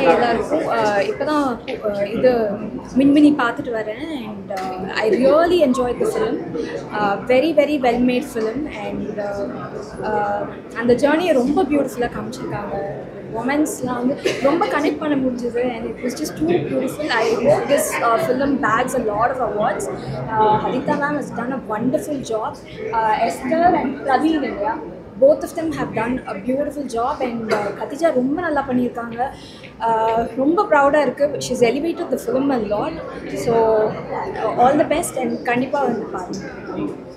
எல்லாருக்கும் இப்போ தான் இது மின்மினி பார்த்துட்டு வரேன் and I really enjoy the film very very well made film and அந்த ஜேர்னியை ரொம்ப பியூட்டிஃபுல்லாக காமிச்சிருக்காங்க ரொமான்ஸ்லாம் வந்து ரொம்ப கனெக்ட் பண்ண முடிஞ்சது and it was just too beautiful I hope this film bags a lot of awards Haritha ma'am has done a wonderful job Esther and Praveen இல்லையா both of them have done a beautiful job and Khatija ரொம்ப நல்லா பண்ணியிருக்காங்க Uh, ரொம்ப ப்ரௌடாக இருக்குது she's elevated the film a lot so all the best and கண்டிப்பாக வந்து பாருங்கள்